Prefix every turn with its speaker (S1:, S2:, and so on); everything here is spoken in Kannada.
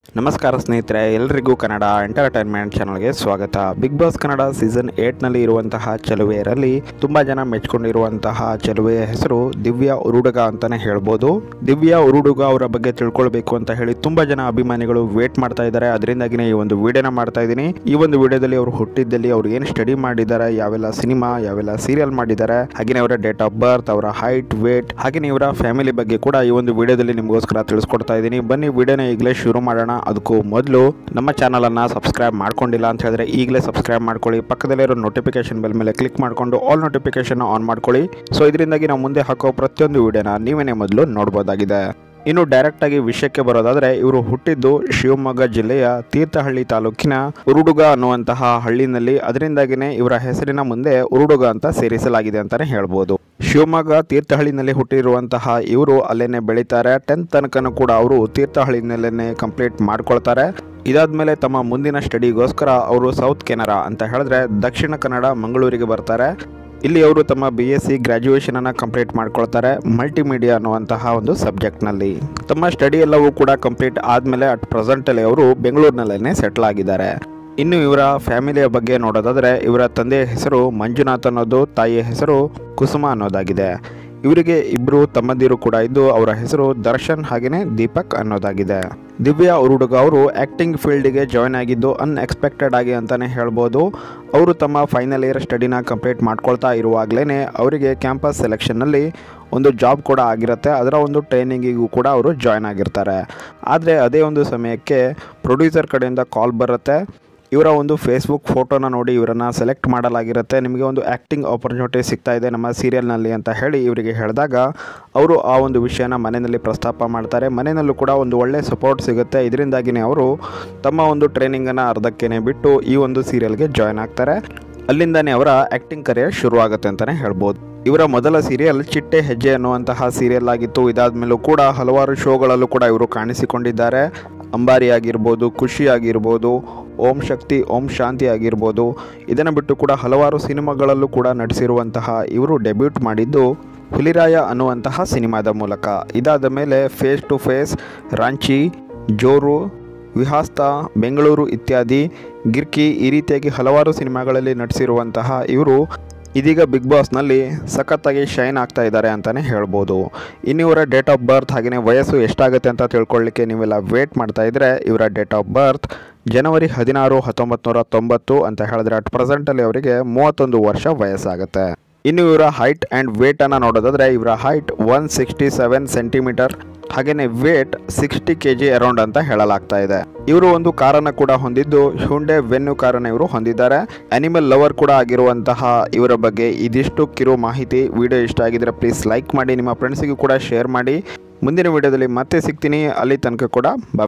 S1: ನಮಸ್ಕಾರ ಸ್ನೇಹಿತರೆ ಎಲ್ರಿಗೂ ಕನ್ನಡ ಎಂಟರ್ಟೈನ್ಮೆಂಟ್ ಚಾನಲ್ಗೆ ಸ್ವಾಗತ ಬಿಗ್ ಬಾಸ್ ಕನ್ನಡ ಸೀಸನ್ ಏಟ್ನಲ್ಲಿ ಇರುವಂತಹ ಚಲುವೆಯರಲ್ಲಿ ತುಂಬ ಜನ ಮೆಚ್ಕೊಂಡಿರುವಂತಹ ಚಲುವೆಯ ಹೆಸರು ದಿವ್ಯಾ ಉರುಡುಗ ಅಂತಾನೆ ಹೇಳ್ಬೋದು ದಿವ್ಯಾ ಉರುಡುಗ ಅವರ ಬಗ್ಗೆ ತಿಳ್ಕೊಳ್ಬೇಕು ಅಂತ ಹೇಳಿ ತುಂಬ ಜನ ಅಭಿಮಾನಿಗಳು ವೇಟ್ ಮಾಡ್ತಾ ಇದ್ದಾರೆ ಅದರಿಂದಾಗಿನೇ ಈ ಒಂದು ವಿಡಿಯೋನ ಮಾಡ್ತಾ ಇದ್ದೀನಿ ಈ ಒಂದು ವಿಡಿಯೋದಲ್ಲಿ ಅವರು ಹುಟ್ಟಿದ್ದಲ್ಲಿ ಅವ್ರು ಏನು ಸ್ಟಡಿ ಮಾಡಿದ್ದಾರೆ ಯಾವೆಲ್ಲ ಸಿನಿಮಾ ಯಾವೆಲ್ಲ ಸೀರಿಯಲ್ ಮಾಡಿದ್ದಾರೆ ಹಾಗೆಯೇ ಅವರ ಡೇಟ್ ಆಫ್ ಬರ್ತ್ ಅವರ ಹೈಟ್ ವೇಟ್ ಹಾಗೆಯೇ ಇವರ ಫ್ಯಾಮಿಲಿ ಬಗ್ಗೆ ಕೂಡ ಈ ಒಂದು ವಿಡಿಯೋದಲ್ಲಿ ನಿಮಗೋಸ್ಕರ ತಿಳಿಸ್ಕೊಡ್ತಾ ಇದ್ದೀನಿ ಬನ್ನಿ ವಿಡಿಯೋನ ಈಗಲೇ ಶುರು ಮಾಡೋಣ ಅದಕ್ಕೂ ಮೊದಲು ನಮ್ಮ ಚಾನಲ್ ಅನ್ನ ಸಬ್ಸ್ಕ್ರೈಬ್ ಮಾಡ್ಕೊಂಡಿಲ್ಲ ಅಂತ ಹೇಳಿದ್ರೆ ಈಗಲೇ ಸಬ್ಸ್ಕ್ರೈಬ್ ಮಾಡ್ಕೊಳ್ಳಿ ಪಕ್ಕದಲ್ಲಿರೋ ನೋಟಿಫಿಕೇಶನ್ ಬೆಲ್ ಮೇಲೆ ಕ್ಲಿಕ್ ಮಾಡಿಕೊಂಡು ಆಲ್ ನೋಟಿಫಿಕೇಶನ್ ಆನ್ ಮಾಡ್ಕೊಳ್ಳಿ ಸೊ ಇದರಿಂದಾಗಿ ನಾವು ಮುಂದೆ ಹಾಕೋ ಪ್ರತಿಯೊಂದು ವಿಡಿಯೋನ ನೀವೇನೇ ಮೊದಲು ನೋಡ್ಬೋದಾಗಿದೆ ಇನ್ನು ಡೈರೆಕ್ಟ್ ಆಗಿ ವಿಷಯಕ್ಕೆ ಬರೋದಾದ್ರೆ ಇವರು ಹುಟ್ಟಿದ್ದು ಶಿವಮೊಗ್ಗ ಜಿಲ್ಲೆಯ ತೀರ್ಥಹಳ್ಳಿ ತಾಲೂಕಿನ ಉರುಡುಗ ಅನ್ನುವಂತಹ ಹಳ್ಳಿನಲ್ಲಿ ಅದರಿಂದಾಗಿನೇ ಇವರ ಹೆಸರಿನ ಮುಂದೆ ಉರುಡುಗ ಅಂತ ಸೇರಿಸಲಾಗಿದೆ ಅಂತಾನೆ ಹೇಳ್ಬೋದು ಶಿವಮೊಗ್ಗ ತೀರ್ಥಹಳ್ಳಿನಲ್ಲಿ ಹುಟ್ಟಿರುವಂತಹ ಇವರು ಅಲ್ಲೇನೆ ಬೆಳೀತಾರೆ ಟೆಂತ್ ತನಕನೂ ಕೂಡ ಅವರು ತೀರ್ಥಹಳ್ಳಿನಲ್ಲೇ ಕಂಪ್ಲೀಟ್ ಮಾಡ್ಕೊಳ್ತಾರೆ ಇದಾದ್ಮೇಲೆ ತಮ್ಮ ಮುಂದಿನ ಸ್ಟಡಿಗೋಸ್ಕರ ಅವರು ಸೌತ್ ಕೆನರಾ ಅಂತ ಹೇಳಿದ್ರೆ ದಕ್ಷಿಣ ಕನ್ನಡ ಮಂಗಳೂರಿಗೆ ಬರ್ತಾರೆ ಇಲ್ಲಿ ಅವರು ತಮ್ಮ ಬಿ ಎಸ್ ಸಿ ಗ್ರ್ಯಾಜುಯೇಷನ್ ಅನ್ನ ಕಂಪ್ಲೀಟ್ ಮಾಡ್ಕೊಳ್ತಾರೆ ಮಲ್ಟಿಮೀಡಿಯಾ ಅನ್ನುವಂತಹ ಒಂದು ಸಬ್ಜೆಕ್ಟ್ನಲ್ಲಿ ತಮ್ಮ ಸ್ಟಡಿ ಎಲ್ಲವೂ ಕೂಡ ಕಂಪ್ಲೀಟ್ ಆದಮೇಲೆ ಅಟ್ ಪ್ರೆಸೆಂಟಲ್ಲಿ ಅವರು ಬೆಂಗಳೂರಿನಲ್ಲೇ ಸೆಟ್ಲ್ ಆಗಿದ್ದಾರೆ ಇನ್ನು ಇವರ ಫ್ಯಾಮಿಲಿಯ ಬಗ್ಗೆ ನೋಡೋದಾದರೆ ಇವರ ತಂದೆಯ ಹೆಸರು ಮಂಜುನಾಥ್ ಅನ್ನೋದು ತಾಯಿಯ ಹೆಸರು ಕುಸುಮ ಅನ್ನೋದಾಗಿದೆ ಇವರಿಗೆ ಇಬ್ಬರು ತಮ್ಮಂದಿರು ಕೂಡ ಇದ್ದು ಅವರ ಹೆಸರು ದರ್ಶನ್ ಹಾಗೆಯೇ ದೀಪಕ್ ಅನ್ನೋದಾಗಿದೆ ದಿವ್ಯಾ ಉರುಡುಗ ಅವರು ಆ್ಯಕ್ಟಿಂಗ್ ಫೀಲ್ಡಿಗೆ ಜಾಯ್ನ್ ಆಗಿದ್ದು ಅನ್ಎಕ್ಸ್ಪೆಕ್ಟೆಡ್ ಆಗಿ ಅಂತಲೇ ಹೇಳ್ಬೋದು ಅವರು ತಮ್ಮ ಫೈನಲ್ ಇಯರ್ ಸ್ಟಡಿನ ಕಂಪ್ಲೀಟ್ ಮಾಡ್ಕೊಳ್ತಾ ಇರುವಾಗಲೇ ಅವರಿಗೆ ಕ್ಯಾಂಪಸ್ ಸೆಲೆಕ್ಷನ್ನಲ್ಲಿ ಒಂದು ಜಾಬ್ ಕೂಡ ಆಗಿರುತ್ತೆ ಅದರ ಒಂದು ಟ್ರೈನಿಂಗಿಗೂ ಕೂಡ ಅವರು ಜಾಯ್ನ್ ಆಗಿರ್ತಾರೆ ಆದರೆ ಅದೇ ಒಂದು ಸಮಯಕ್ಕೆ ಪ್ರೊಡ್ಯೂಸರ್ ಕಡೆಯಿಂದ ಕಾಲ್ ಬರುತ್ತೆ ಇವರ ಒಂದು ಫೇಸ್ಬುಕ್ ಫೋಟೋನ ನೋಡಿ ಇವರನ್ನು ಸೆಲೆಕ್ಟ್ ಮಾಡಲಾಗಿರುತ್ತೆ ನಿಮಗೆ ಒಂದು ಆ್ಯಕ್ಟಿಂಗ್ ಆಪರ್ಚುನಿಟಿ ಸಿಗ್ತಾ ಇದೆ ನಮ್ಮ ಸೀರಿಯಲ್ನಲ್ಲಿ ಅಂತ ಹೇಳಿ ಇವರಿಗೆ ಹೇಳಿದಾಗ ಅವರು ಆ ಒಂದು ವಿಷಯನ ಮನೆಯಲ್ಲಿ ಪ್ರಸ್ತಾಪ ಮಾಡ್ತಾರೆ ಮನೆಯಲ್ಲೂ ಕೂಡ ಒಂದು ಒಳ್ಳೆ ಸಪೋರ್ಟ್ ಸಿಗುತ್ತೆ ಇದರಿಂದಾಗಿಯೇ ಅವರು ತಮ್ಮ ಒಂದು ಟ್ರೈನಿಂಗನ್ನು ಅರ್ಧಕ್ಕೇ ಬಿಟ್ಟು ಈ ಒಂದು ಸೀರಿಯಲ್ಗೆ ಜಾಯ್ನ್ ಆಗ್ತಾರೆ ಅಲ್ಲಿಂದನೇ ಅವರ ಆ್ಯಕ್ಟಿಂಗ್ ಕರಿಯರ್ ಶುರುವಾಗುತ್ತೆ ಅಂತಲೇ ಹೇಳ್ಬೋದು ಇವರ ಮೊದಲ ಸೀರಿಯಲ್ ಚಿಟ್ಟೆ ಹೆಜ್ಜೆ ಅನ್ನುವಂತಹ ಸೀರಿಯಲ್ ಆಗಿತ್ತು ಇದಾದ್ಮೇಲೂ ಕೂಡ ಹಲವಾರು ಶೋಗಳಲ್ಲೂ ಕೂಡ ಇವರು ಕಾಣಿಸಿಕೊಂಡಿದ್ದಾರೆ ಅಂಬಾರಿ ಆಗಿರ್ಬೋದು ಖುಷಿ ಆಗಿರ್ಬೋದು ಓಂ ಶಕ್ತಿ ಓಂ ಶಾಂತಿ ಆಗಿರ್ಬೋದು ಇದನ್ನು ಬಿಟ್ಟು ಕೂಡ ಹಲವಾರು ಸಿನಿಮಾಗಳಲ್ಲೂ ಕೂಡ ನಟಿಸಿರುವಂತಹ ಇವರು ಡೆಬ್ಯೂಟ್ ಮಾಡಿದ್ದು ಹುಲಿರಾಯ ಅನ್ನುವಂತಹ ಸಿನಿಮಾದ ಮೂಲಕ ಇದಾದ ಮೇಲೆ ಫೇಸ್ ಟು ಫೇಸ್ ರಾಂಚಿ ಜೋರು ವಿಹಾಸ್ತ ಬೆಂಗಳೂರು ಇತ್ಯಾದಿ ಗಿರ್ಕಿ ಈ ರೀತಿಯಾಗಿ ಹಲವಾರು ಸಿನಿಮಾಗಳಲ್ಲಿ ನಟಿಸಿರುವಂತಹ ಇವರು ಇದೀಗ ಬಿಗ್ ಬಾಸ್ನಲ್ಲಿ ಸಖತ್ತಾಗಿ ಶೈನ್ ಆಗ್ತಾ ಇದ್ದಾರೆ ಅಂತಲೇ ಹೇಳ್ಬೋದು ಇನ್ನು ಇವರ ಡೇಟ್ ಆಫ್ ಬರ್ತ್ ಹಾಗೆಯೇ ವಯಸ್ಸು ಎಷ್ಟಾಗುತ್ತೆ ಅಂತ ತಿಳ್ಕೊಳ್ಳಿಕ್ಕೆ ನೀವೆಲ್ಲ ವೇಟ್ ಮಾಡ್ತಾ ಇದ್ದರೆ ಇವರ ಡೇಟ್ ಆಫ್ ಬರ್ತ್ ಜನವರಿ ಹದಿನಾರು ಹತ್ತೊಂಬತ್ತು ನೂರ ತೊಂಬತ್ತು ಅಂತ ಹೇಳಿದ್ರೆ ಅಟ್ ಪ್ರೆಸೆಂಟಲ್ಲಿ ಅವರಿಗೆ ಮೂವತ್ತೊಂದು ವರ್ಷ ವಯಸ್ಸಾಗುತ್ತೆ ಇನ್ನು ಇವರ ಹೈಟ್ ಆ್ಯಂಡ್ ವೇಟನ್ನು ನೋಡೋದಾದರೆ ಇವರ height one sixty seven centimetre ಹಾಗೆಯೇ weight sixty K G around ಅಂತ ಹೇಳಲಾಗ್ತಾ ಇದೆ ಇವರು ಒಂದು ಕಾರನ್ನು ಕೂಡ ಹೊಂದಿದ್ದು ಹುಂಡೆ ವೆನ್ನು ಕಾರನ್ನು ಇವರು ಹೊಂದಿದ್ದಾರೆ ಅನಿಮಲ್ ಲವರ್ ಕೂಡ ಆಗಿರುವಂತಹ ಇವರ ಬಗ್ಗೆ ಇದಿಷ್ಟು ಕಿರು ಮಾಹಿತಿ ವಿಡಿಯೋ ಇಷ್ಟ ಆಗಿದ್ರೆ ಪ್ಲೀಸ್ ಲೈಕ್ ಮಾಡಿ ನಿಮ್ಮ ಫ್ರೆಂಡ್ಸಿಗೂ ಕೂಡ ಶೇರ್ ಮಾಡಿ ಮುಂದಿನ ವಿಡಿಯೋದಲ್ಲಿ ಮತ್ತೆ ಸಿಗ್ತೀನಿ ಅಲ್ಲಿ ತನಕ ಕೂಡ ಬಾ